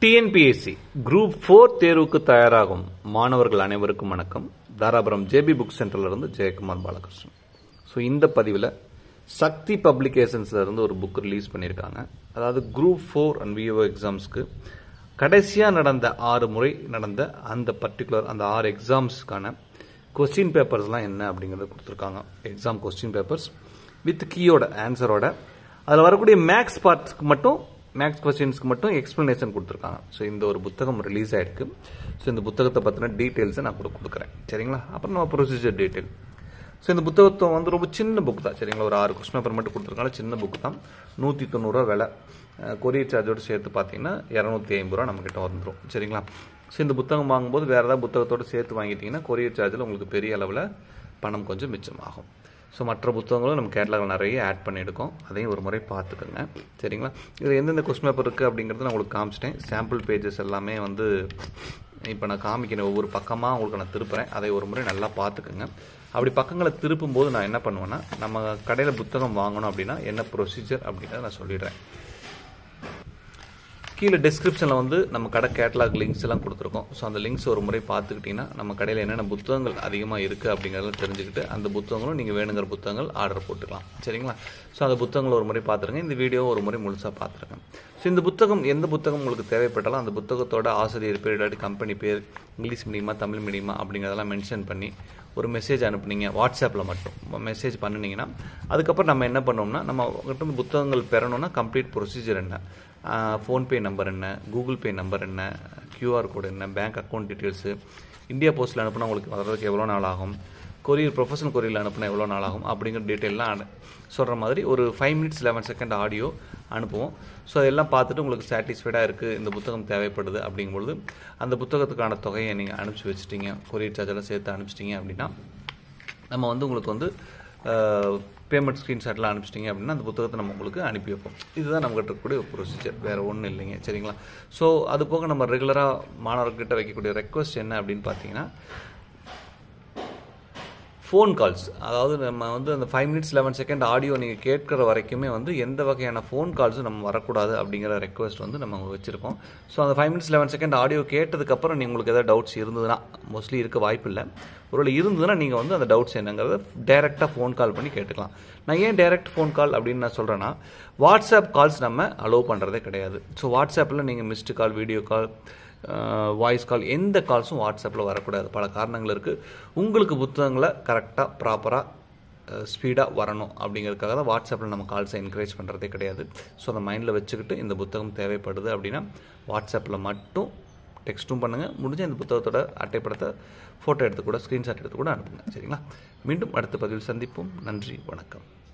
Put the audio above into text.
TNPSC group four தேர்வுக்கு தயாராகும் மாணவர்கள் அனைவருக்கும் வணக்கம் தாராபுரம் ஜேபி புக் சென்டர்ல இருந்து ஜெயக்குமார் பாலகிருஷ்ணன் ஸோ இந்த பதிவில் சக்தி பப்ளிகேஷன்ஸ்ல இருந்து ஒரு புக் ரிலீஸ் பண்ணியிருக்காங்க அதாவது குரூப் ஃபோர் அண்ட் விஓ எக்ஸாம்ஸ்க்கு கடைசியாக நடந்த ஆறு முறை நடந்த அந்த பர்டிகுலர் அந்த ஆறு எக்ஸாம்ஸ்க்கான கொஸ்டின் பேப்பர்ஸ்லாம் என்ன அப்படிங்கிறத கொடுத்துருக்காங்க எக்ஸாம் கொஸ்டின் பேப்பர்ஸ் வித் கீயோட ஆன்சரோட அதில் வரக்கூடிய மேக்ஸ் பார்ட்ஸ்க்கு மட்டும் மேக்ஸ் கொஸ்டின்ஸ்க்கு மட்டும் எக்ஸ்ப்ளனேஷன் கொடுத்துருக்காங்க ஸோ இந்த ஒரு புத்தகம் ரிலீஸ் ஆயிருக்கு ஸோ இந்த புத்தகத்தை பற்றின டீட்டெயில்ஸை நான் கூட கொடுக்குறேன் சரிங்களா அப்புறம் நம்ம ப்ரொசீஜர் டீட்டெயில் ஸோ இந்த புத்தகத்தை வந்து ரொம்ப சின்ன புக் தான் சரிங்களா ஒரு ஆறு கொஸ்டின் பேப்பர் மட்டும் கொடுத்துருக்காங்க சின்ன புக் தான் நூற்றி தொண்ணூறுரூவா விலை கொரியர் சார்ஜோடு சேர்த்து பார்த்தீங்கன்னா இரநூத்தி ஐம்பது ரூபா நம்மக்கிட்ட வந்துடும் சரிங்களா ஸோ இந்த புத்தகம் வாங்கும்போது வேறு ஏதாவது புத்தகத்தோடு சேர்த்து வாங்கிட்டீங்கன்னா கொரியர் சார்ஜில் உங்களுக்கு பெரிய அளவில் பணம் கொஞ்சம் மிச்சமாகும் ஸோ மற்ற புத்தகங்களும் நம்ம கேட்டலாகில் நிறைய ஆட் பண்ணியிருக்கோம் அதையும் ஒரு முறை பார்த்துக்கோங்க சரிங்களா இதில் எந்தெந்த கொஸ்டின் பேப்பர் இருக்குது அப்படிங்கிறத நான் உங்களுக்கு காமிச்சிட்டேன் சாம்பிள் பேஜஸ் எல்லாமே வந்து இப்போ நான் காமிக்கிறேன் ஒவ்வொரு பக்கமாக உங்களுக்கு நான் திருப்புறேன் அதை ஒரு முறை நல்லா பார்த்துக்குங்க அப்படி பக்கங்களை திருப்பும் போது நான் என்ன பண்ணுவேன்னா நம்ம கடையில் புத்தகம் வாங்கணும் அப்படின்னா என்ன ப்ரொசீஜர் அப்படின்றத நான் சொல்லிடுறேன் கீழே டிஸ்கிரிப்ஷனில் வந்து நம்ம கடை கேட்டலாக் லிங்க்ஸ் எல்லாம் கொடுத்துருக்கோம் ஸோ அந்த லிங்க்ஸ் ஒரு முறை பார்த்துக்கிட்டிங்கன்னா நம்ம கடையில் என்னென்ன புத்தகங்கள் அதிகமாக இருக்குது அப்படிங்கிறத தெரிஞ்சுக்கிட்டு அந்த புத்தகங்களும் நீங்கள் வேணுங்கிற புத்தகங்கள் ஆர்டர் போட்டுக்கலாம் சரிங்களா ஸோ அந்த புத்தகங்களை ஒரு முறை பார்த்துருங்க இந்த வீடியோ ஒரு முறை முழுசாக பார்த்துருங்க ஸோ இந்த புத்தகம் எந்த புத்தகம் உங்களுக்கு தேவைப்பட்டாலும் அந்த புத்தகத்தோட ஆசிரியர் பேர் இல்லாட்டி கம்பெனி பேர் இங்கிலீஷ் மீடியமா தமிழ் மீடியமா அப்படிங்கிறதெல்லாம் மென்ஷன் பண்ணி ஒரு மெசேஜ் அனுப்புனீங்க வாட்ஸ்அப்பில் மட்டும் மெசேஜ் பண்ணினீங்கன்னா அதுக்கப்புறம் நம்ம என்ன பண்ணோம்னா நம்ம கிட்ட புத்தகங்கள் பெறணும்னா கம்ப்ளீட் ப்ரொசீஜர் என்ன ஃபோன்பே நம்பர் என்ன கூகுள் பே நம்பர் என்ன கியூஆர் கோடு என்ன பேங்க் அக்கௌண்ட் டீட்டெயில்ஸு இந்தியா போஸ்ட்டில் அனுப்புனா உங்களுக்கு வர்றதுக்கு எவ்வளோ நாள் ஆகும் கொரியர் ப்ரொஃபஷனல் கொரியரில் அனுப்புனா எவ்வளோ நாள் ஆகும் அப்படிங்கிற டீட்டெயிலாம் சொல்கிற மாதிரி ஒரு five minutes eleven second audio அனுப்புவோம் ஸோ அதெல்லாம் பார்த்துட்டு உங்களுக்கு சாட்டிஸ்ஃபைடாக இருக்குது இந்த புத்தகம் தேவைப்படுது அப்படிங்கும்பொழுது அந்த புத்தகத்துக்கான தொகையை நீங்கள் அனுப்பிச்சி வச்சுட்டீங்க கொரியர் சார்ஜெல்லாம் சேர்த்து அனுப்பிச்சிட்டிங்க அப்படின்னா நம்ம வந்து உங்களுக்கு வந்து பேமெண்ட் ஸ்க்ரீன்ஷாட்லாம் அனுப்பிச்சிட்டிங்க அப்படின்னா அந்த புத்தகத்தை நம்ம உங்களுக்கு அனுப்பி வைப்போம் இதுதான் நம்மகிட்ட இருக்கக்கூடிய ஒரு ப்ரொசீஜர் வேறு ஒன்றும் இல்லைங்க சரிங்களா ஸோ அது போக நம்ம ரெகுலராக மாணவர்கிட்ட வைக்கக்கூடிய ரெக்வஸ்ட் என்ன அப்படின்னு பார்த்தீங்கன்னா ஃபோன் கால்ஸ் அதாவது நம்ம வந்து அந்த five minutes eleven second audio நீங்கள் கேட்குற வரைக்குமே வந்து எந்த வகையான ஃபோன் கால்ஸும் நம்ம வரக்கூடாது அப்படிங்கிற ரெக்வஸ்ட் வந்து நம்ம வச்சுருக்கோம் ஸோ அந்த five minutes eleven second audio கேட்டதுக்கப்புறம் நீங்கள் உங்களுக்கு எதாவது டவுட்ஸ் இருந்ததுன்னா மோஸ்ட்லி இருக்க வாய்ப்பு இல்லை ஒருவேளை இருந்ததுன்னா நீங்கள் வந்து அந்த டவுட்ஸ் என்னங்கிறத டேரெக்டாக ஃபோன் கால் பண்ணி கேட்டுக்கலாம் நான் ஏன் டேரெக்ட் ஃபோன் கால் அப்படின்னு நான் சொல்கிறேன்னா வாட்ஸ்அப் கால்ஸ் நம்ம அலோவ் பண்ணுறதே கிடையாது ஸோ வாட்ஸ்அப்பில் நீங்கள் missed call video call voice call எந்த கால்ஸும் வாட்ஸ்அப்பில் வரக்கூடாது பல காரணங்கள் இருக்குது உங்களுக்கு புத்தகங்களை கரெக்டாக ப்ராப்பராக ஸ்பீடாக வரணும் அப்படிங்கிறதுக்காக தான் வாட்ஸ்அப்பில் நம்ம கால்ஸை என்கரேஜ் பண்ணுறதே கிடையாது ஸோ அதை மைண்டில் வச்சுக்கிட்டு இந்த புத்தகம் தேவைப்படுது அப்படின்னா வாட்ஸ்அப்பில் மட்டும் டெக்ஸ்ட்டும் பண்ணுங்கள் முடிஞ்ச இந்த புத்தகத்தோட அட்டைப்படத்தை ஃபோட்டோ எடுத்து கூட ஸ்க்ரீன்ஷாட் எடுத்து கூட அனுப்புங்க சரிங்களா மீண்டும் அடுத்த பதிவில் சந்திப்போம் நன்றி வணக்கம்